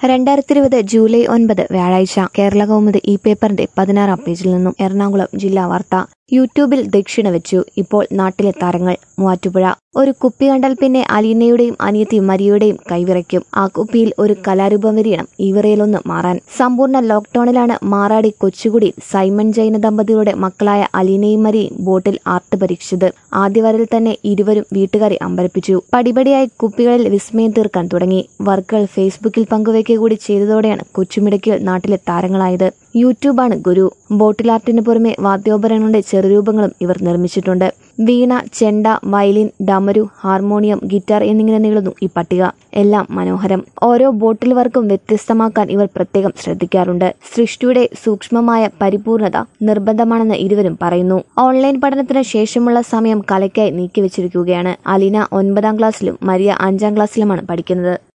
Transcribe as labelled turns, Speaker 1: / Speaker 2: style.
Speaker 1: രണ്ടായിരത്തി ഇരുപത് ജൂലൈ ഒൻപത് വ്യാഴാഴ്ച കേരള കൗമുദി ഈ പേപ്പറിന്റെ പതിനാറാം പേജിൽ നിന്നും എറണാകുളം ജില്ലാ വാർത്ത യൂട്യൂബിൽ ദക്ഷിണ വെച്ചു ഇപ്പോൾ നാട്ടിലെ താരങ്ങൾ മൂവാറ്റുപുഴ ഒരു കുപ്പി കണ്ടാൽ പിന്നെ അലീനയുടെയും അനിയത്തി മരിയയുടെയും കൈവിറയ്ക്കും ആ കുപ്പിയിൽ ഒരു കലാരൂപം വരിയണം ഈ വിറയിലൊന്ന് മാറാൻ സമ്പൂർണ്ണ ലോക്ക്ഡൌണിലാണ് മാറാടി കൊച്ചുകുടി സൈമൺ ജൈന ദമ്പതികളുടെ മക്കളായ അലീനയും മരിയയും ബോട്ടിൽ ആർട്ട് പരീക്ഷിച്ചത് ആദ്യവരിൽ തന്നെ ഇരുവരും വീട്ടുകാരെ അമ്പരപ്പിച്ചു പടിപടിയായി കുപ്പികളിൽ വിസ്മയം തീർക്കാൻ തുടങ്ങി വർക്കുകൾ ഫേസ്ബുക്കിൽ പങ്കുവയ്ക്കുക കൂടി ചെയ്തതോടെയാണ് കൊച്ചുമിടയ്ക്ക് നാട്ടിലെ താരങ്ങളായത് യൂട്യൂബാണ് ഗുരു ബോട്ടിൽ ആർട്ടിന് പുറമെ വാദ്യോപകരണങ്ങളുടെ ചെറുരൂപങ്ങളും ഇവർ നിർമ്മിച്ചിട്ടുണ്ട് വീണ ചെണ്ട വയലിൻ ഡമരു ഹാർമോണിയം ഗിറ്റാർ എന്നിങ്ങനെ നീളുന്നു ഈ പട്ടിക എല്ലാം മനോഹരം ഓരോ ബോട്ടിൽ വർക്കും വ്യത്യസ്തമാക്കാൻ ഇവർ പ്രത്യേകം ശ്രദ്ധിക്കാറുണ്ട് സൃഷ്ടിയുടെ സൂക്ഷ്മമായ പരിപൂർണത നിർബന്ധമാണെന്ന് ഇരുവരും പറയുന്നു ഓൺലൈൻ പഠനത്തിന് ശേഷമുള്ള സമയം കലയ്ക്കായി നീക്കിവച്ചിരിക്കുകയാണ് അലീന ഒൻപതാം ക്ലാസ്സിലും മരിയ അഞ്ചാം ക്ലാസ്സിലുമാണ് പഠിക്കുന്നത്